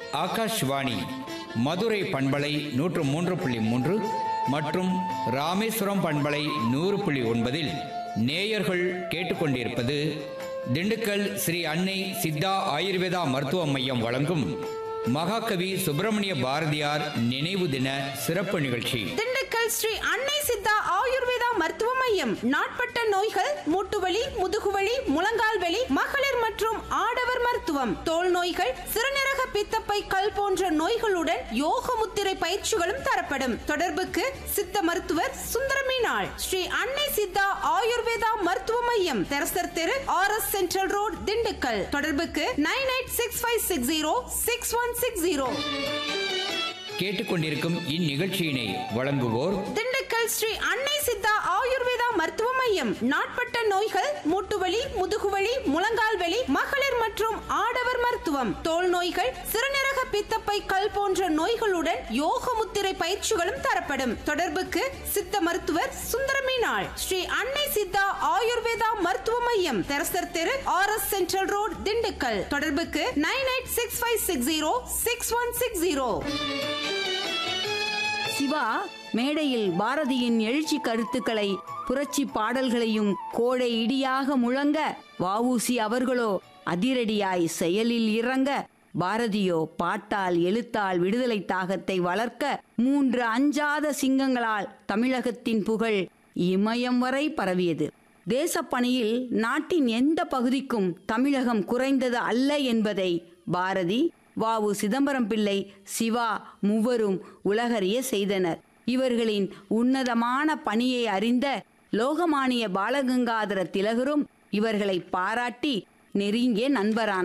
ஆகாஷ்வாணி மதுரை பண்பலை நூற்று மூன்று புள்ளி மூன்று மற்றும் ராமேஸ்வரம் பண்பலை நூறு புள்ளி ஒன்பதில் நேயர்கள் கேட்டுக்கொண்டிருப்பது திண்டுக்கல் ஸ்ரீ அன்னை சித்தா ஆயுர்வேதா மருத்துவ மையம் வழங்கும் மகாகவி சுப்பிரமணிய பாரதியார் நினைவு தின சிறப்பு நிகழ்ச்சி திண்டுக்கல் ஸ்ரீ அன்னை சித்தா ஆயுர்வேதா மருத்துவ மையம் நாட்பட்ட நோய்கள் மூட்டுவலி முதுகுவலி முழங்கால் வலி மகளிர் மற்றும் ஆடவர் மருத்துவம் தோல் நோய்கள் சிறுநீரக பித்தப்பை கல் போன்ற நோய்களுடன் யோக முத்திரை பயிற்சிகளும் தரப்படும் தொடர்புக்கு சித்த மருத்துவர் சுந்தரமீனாள் ஸ்ரீ அன்னை சித்தா ஆயுர்வேதா மருத்துவ மையம் தெரசர் தெரு R S central road Dindigul தொடர்புக்கு nine eight six five six zero six one six zero கேட்டுக்கொண்டிருக்கும் இந்நிகழ்ச்சியினை வழங்குவோர் திண்டுக்கல் ஸ்ரீ அன்னை சித்தா ஆயுர்வேதா மருத்துவ மையம் நாட்பட்ட நோய்கள் மூட்டுவலி முதுகுவலி முழங்கால் வலி மகளிர் மற்றும் ஆடவர் மருத்துவம் தோல் நோய்கள் சிறுநீரக பித்தப்பை கல் போன்ற நோய்களுடன் யோக முத்திரை பயிற்சிகளும் தரப்படும் தொடர்புக்கு சித்த மருத்துவர் சுந்தரமீனாள் ஸ்ரீ அன்னை சித்தா ஆயுர்வேதா மருத்துவ மையம் தெரசர் தெரு R S central road Dindigul தொடர்புக்கு nine eight six five six zero six one six zero Shiva மேடையில் பாரதியின் எழுச்சி கருத்துக்களை புரட்சி பாடல்களையும் கோடை இடியாக முழங்க வஉசி அவர்களோ அதிரடியாய் செயலில் இறங்க பாரதியோ பாட்டால் எழுத்தால் விடுதலை தாகத்தை வளர்க்க மூன்று அஞ்சாத சிங்கங்களால் தமிழகத்தின் புகழ் இமயம் வரை பரவியது தேசப்பணியில் நாட்டின் எந்த பகுதிக்கும் தமிழகம் குறைந்தது அல்ல என்பதை பாரதி வாவு சிதம்பரம் பிள்ளை சிவா மூவரும் உலகறிய செய்தனர் இவர்களின் உன்னதமான பணியை அறிந்த லோகமானிய பாலகங்காதர திலகரும் இவர்களை பாராட்டி நெருங்கிய நண்பரானார்